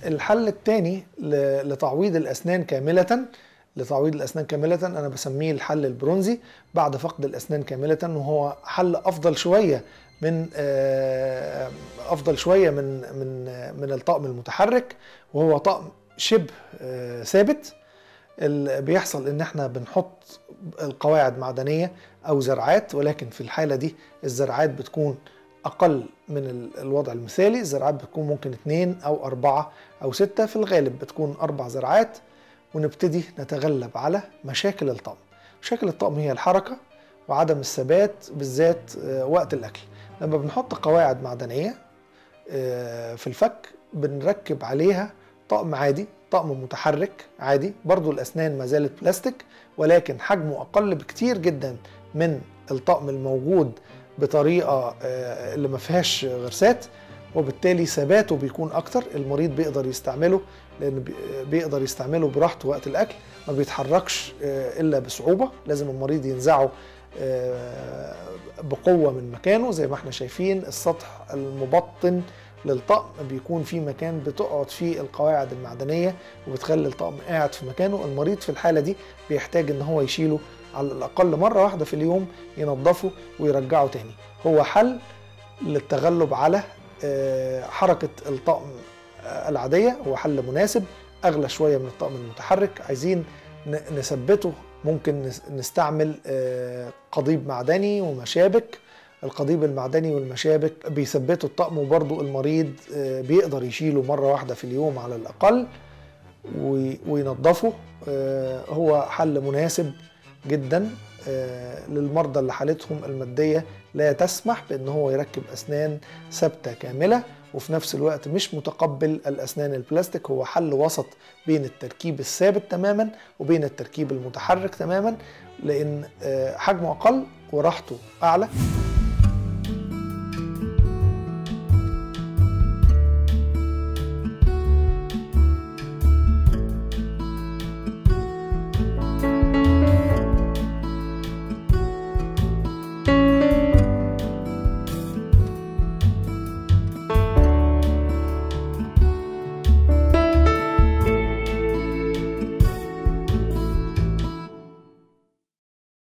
الحل الثاني لتعويض الاسنان كامله لتعويض الاسنان كامله انا بسميه الحل البرونزي بعد فقد الاسنان كامله وهو حل افضل شويه من آه، افضل شويه من من من الطقم المتحرك وهو طقم شبه آه، ثابت اللي بيحصل ان احنا بنحط القواعد معدنيه او زرعات ولكن في الحاله دي الزرعات بتكون اقل من ال- الوضع المثالي الزرعات بتكون ممكن اتنين او اربعه او سته في الغالب بتكون اربع زرعات ونبتدي نتغلب على مشاكل الطقم مشاكل الطقم هي الحركه وعدم الثبات بالذات آه، وقت الاكل لما بنحط قواعد معدنيه آه، في الفك بنركب عليها طقم عادي طقم متحرك عادي برضو الأسنان ما زالت بلاستيك ولكن حجمه أقل بكتير جدا من الطقم الموجود بطريقة آه، اللي ما فيهاش غرسات وبالتالي ثباته بيكون أكتر المريض بيقدر يستعمله لأن بي- بيقدر يستعمله براحته وقت الأكل ما بيتحركش آه، إلا بصعوبة لازم المريض ينزعه آه، بقوة من مكانه زي ما احنا شايفين السطح المبطن للطقم بيكون في مكان بتقعد فيه القواعد المعدنية وبتخلي الطقم قاعد في مكانه المريض في الحالة دي بيحتاج ان هو يشيله على الأقل مرة واحدة في اليوم ينظفه ويرجعه تاني هو حل للتغلب على آه، حركة الطقم آه، العادية هو حل مناسب أغلى شوية من الطقم المتحرك عايزين ن- نثبته ممكن نس- نستعمل آه، قضيب معدني ومشابك القضيب المعدني والمشابك بيثبتوا الطقم وبرضو المريض آه، بيقدر يشيله مرة واحدة في اليوم على الأقل وي- وينظفه آه، هو حل مناسب جدا آه، للمرضى اللي حالتهم المادية لا تسمح بأن هو يركب أسنان ثابتة كاملة وفي نفس الوقت مش متقبل الأسنان البلاستيك هو حل وسط بين التركيب الثابت تماما وبين التركيب المتحرك تماما لأن آه، حجمه أقل وراحته أعلى